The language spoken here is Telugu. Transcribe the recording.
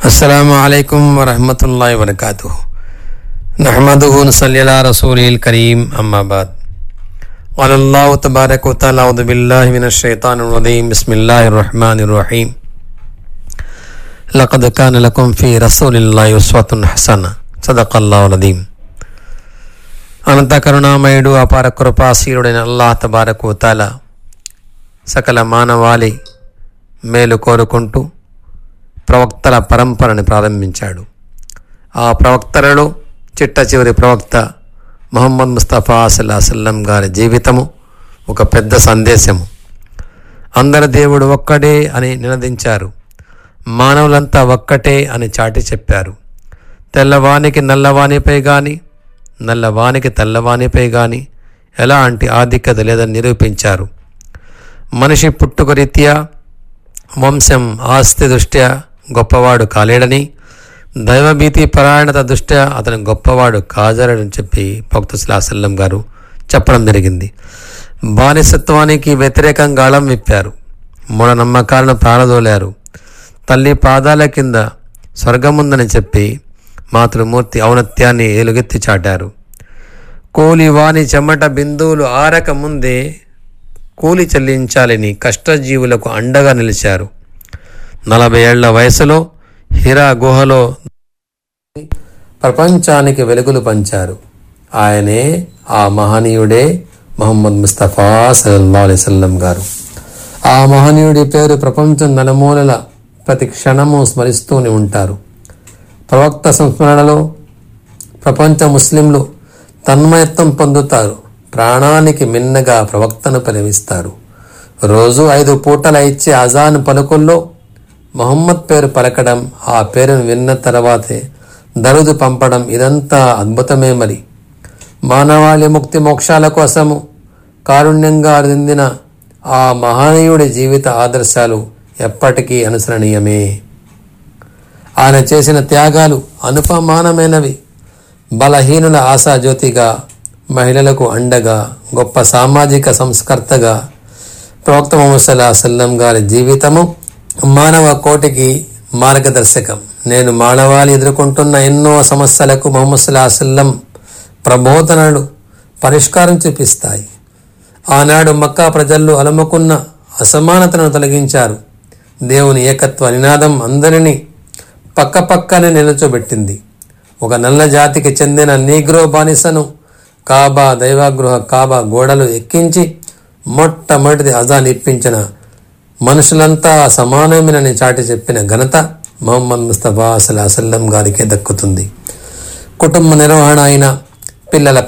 السلام عليكم ورحمة الله وبركاته نحمده ونصلي على رسوله الكريم أما بعد قال الله تبارك وتعالى أعوذ بالله من الشيطان الرجيم بسم الله الرحمن الرحيم لقد كان لكم في رسول الله أسوة حسنة صدق الله العظيم అనంత కరుణామయుడు అపార కృపాశీలుడైన అల్లాహ్ తబారకు తాల సకల మానవాళి మేలు కోరుకుంటూ ప్రవక్తల పరంపరని ప్రారంభించాడు ఆ ప్రవక్తలలో చిట్ట చివరి ప్రవక్త మొహమ్మద్ ముస్తఫా సల్లాహసల్లం గారి జీవితము ఒక పెద్ద సందేశము అందరి దేవుడు ఒక్కడే అని నినదించారు మానవులంతా ఒక్కటే అని చాటి చెప్పారు తెల్లవానికి నల్లవానిపై గాని నల్లవానికి తెల్లవానిపై గాని ఎలాంటి ఆధిక్యత లేదని నిరూపించారు మనిషి పుట్టుక రీత్యా వంశం ఆస్తి దృష్ట్యా గొప్పవాడు కాలేడని దైవభీతి పరాయణత దృష్ట్యా అతను గొప్పవాడు కాజారని చెప్పి భక్తుసలాసల్లం గారు చెప్పడం జరిగింది బానిసత్వానికి వ్యతిరేకంగా అళం విప్పారు మూఢనమ్మకాలను ప్రాణదోలారు తల్లి పాదాల కింద స్వర్గముందని చెప్పి మాతృమూర్తి ఔన్నత్యాన్ని ఏలుగెత్తి చాటారు కూలి వాని చెమట బిందువులు ఆరక ముందే కూలి చెల్లించాలని కష్టజీవులకు అండగా నిలిచారు నలభై ఏళ్ల వయసులో హిరా గుహలో ప్రపంచానికి వెలుగులు పంచారు ఆయనే ఆ మహనీయుడే మొహమ్మద్ ముస్తఫా సల్లల్లాహు అలైహి వసల్లం గారు ఆ మహనీయుడి పేరు ప్రపంచం నలుమూలల ప్రతి క్షణము స్మరిస్తూనే ఉంటారు ప్రవక్త సంస్మరణలో ప్రపంచ ముస్లింలు తన్మయత్వం పొందుతారు ప్రాణానికి మిన్నగా ప్రవక్తను పరివిస్తారు రోజు ఐదు పూటల ఇచ్చే అజాన్ పలుకుల్లో మొహమ్మద్ పేరు పలకడం ఆ పేరును విన్న తర్వాతే దరుదు పంపడం ఇదంతా అద్భుతమే మరి మానవాళి ముక్తి మోక్షాల కోసము కారుణ్యంగా అందిన ఆ మహనీయుడి జీవిత ఆదర్శాలు ఎప్పటికీ అనుసరణీయమే ఆయన చేసిన త్యాగాలు అనుపమానమైనవి బలహీనుల ఆశాజ్యోతిగా మహిళలకు అండగా గొప్ప సామాజిక సంస్కర్తగా ప్రవక్త మొహమ్మద్ సల్లం గారి జీవితము మానవ కోటికి మార్గదర్శకం నేను మానవాళి ఎదుర్కొంటున్న ఎన్నో సమస్యలకు మొహమ్మద్ సల్లం ప్రబోధనలు పరిష్కారం చూపిస్తాయి ఆనాడు మక్కా ప్రజల్లో అలముకున్న అసమానతను తొలగించారు దేవుని ఏకత్వ నినాదం అందరినీ పక్కపక్కనే నిలుచోబెట్టింది ఒక నల్ల జాతికి చెందిన నీగ్రో బానిసను కాబా దైవగృహ కాబా గోడలు ఎక్కించి మొట్టమొదటి అజాన్ ఇప్పించిన మనుషులంతా సమానమేనని చాటి చెప్పిన ఘనత మొహమ్మద్ ముస్తఫా అసలు అసల్లం గారికే దక్కుతుంది కుటుంబ నిర్వహణ అయిన పిల్లల